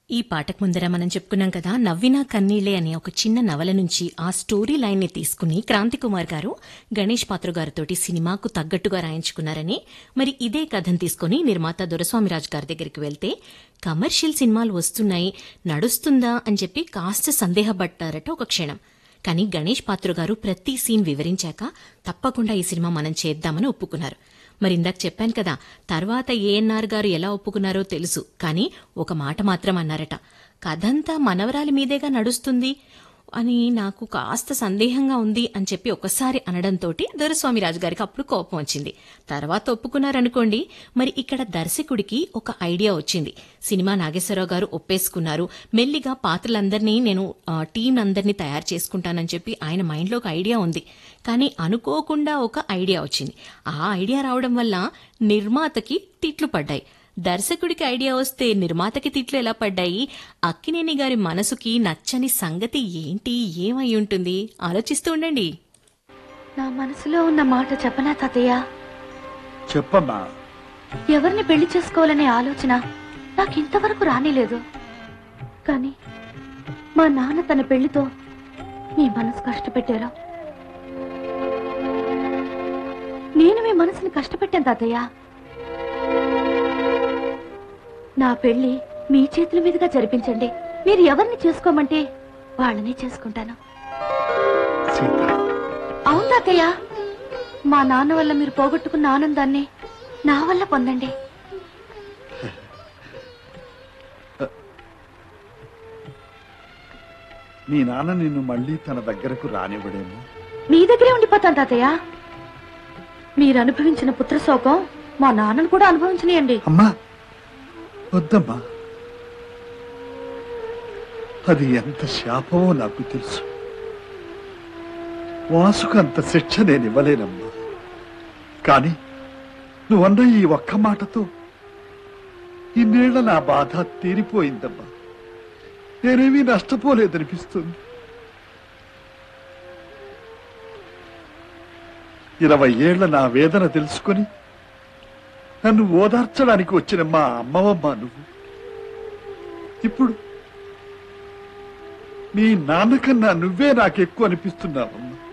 ఈ పాటకు ముందర మనం చెప్పుకున్నాం కదా నవ్వినా కన్నీళ్లే అనే ఒక చిన్న నవల నుంచి ఆ స్టోరీ లైన్ ని తీసుకుని క్రాంతి కుమార్ గారు గణేష్ పాత్ర గారితోటి సినిమాకు తగ్గట్టుగా రాయించుకున్నారని మరి ఇదే కథను తీసుకుని నిర్మాత దొరస్వామిరాజు గారి దగ్గరికి వెళ్తే కమర్షియల్ సినిమాలు వస్తున్నాయి నడుస్తుందా అని చెప్పి కాస్త సందేహపడ్డారట ఒక క్షణం కానీ గణేష్ పాత్ర గారు ప్రతి సీన్ వివరించాక తప్పకుండా ఈ సినిమా మనం చేద్దామని ఒప్పుకున్నారు మరి ఇందాక చెప్పాను కదా తర్వాత ఏఎన్ఆర్ గారు ఎలా ఒప్పుకున్నారో తెలుసు కానీ ఒక మాట మాత్రం అన్నారట కథంతా మనవరాలి మీదేగా నడుస్తుంది అని నాకు కాస్త సందేహంగా ఉంది అని చెప్పి ఒకసారి అనడంతో దొరస్వామి రాజు గారికి అప్పుడు కోపం వచ్చింది తర్వాత ఒప్పుకున్నారనుకోండి మరి ఇక్కడ దర్శకుడికి ఒక ఐడియా వచ్చింది సినిమా నాగేశ్వరరావు గారు ఒప్పేసుకున్నారు మెల్లిగా పాత్రలందరినీ నేను ఆ, టీం అందరినీ తయారు చేసుకుంటానని చెప్పి ఆయన మైండ్లో ఒక ఐడియా ఉంది కానీ అనుకోకుండా ఒక ఐడియా వచ్చింది ఆ ఐడియా రావడం వల్ల నిర్మాతకి తిట్లు పడ్డాయి దర్శకుడికి ఐడియా వస్తే నిర్మాతకి తిట్లు ఎలా పడ్డాయి అక్కినేని గారి మనసుకి నచ్చని సంగతి ఏంటి ఏమై ఉంటుంది ఆలోచిస్తూ ఉండండి నా మనసులో ఉన్న మాట చెప్పనా తాతయ్య చెప్పమ్మా ఎవరిని పెళ్లి చేసుకోవాలనే ఆలోచన నాకు ఇంతవరకు రానిలేదు కానీ మా నాన్న తన పెళ్లితో మీ మనసు కష్టపెట్టారు నేను మీ మనసుని కష్టపెట్టాను తాతయ్య నా పెళ్లి మీ చేతుల మీదుగా జరిపించండి మీరు ఎవరిని చేసుకోమంటే వాళ్ళని చేసుకుంటాను సీత అవును తాతయ్య మా నాన్న వల్ల మీరు పోగొట్టుకున్న ఆనందాన్ని నా వల్ల పొందండి మీ నాన్న నిన్ను మళ్ళీ తన దగ్గరకు రానివ్వడేమో మీ దగ్గరే ఉండిపోతాను తాతయ్య మీరు అనుభవించిన పుత్రశోకం మా నాన్నను కూడా అనుభవించనియండి అమ్మా వద్దమ్మా అది ఎంత శాపమో నాకు తెలుసు వాసుకు అంత శిక్ష నేను ఇవ్వలేనమ్మా కానీ నువ్వన్న ఈ ఒక్క మాటతో ఇన్నేళ్ల నా బాధ తీరిపోయిందమ్మా నేనేమీ నష్టపోలేదనిపిస్తుంది ఇరవై ఏళ్ల నా వేదన తెలుసుకొని నన్ను ఓదార్చడానికి వచ్చిన మా అమ్మవమ్మ నువ్వు ఇప్పుడు మీ నాన్నకన్నా నువ్వే నాకు ఎక్కువ అనిపిస్తున్నావమ్మా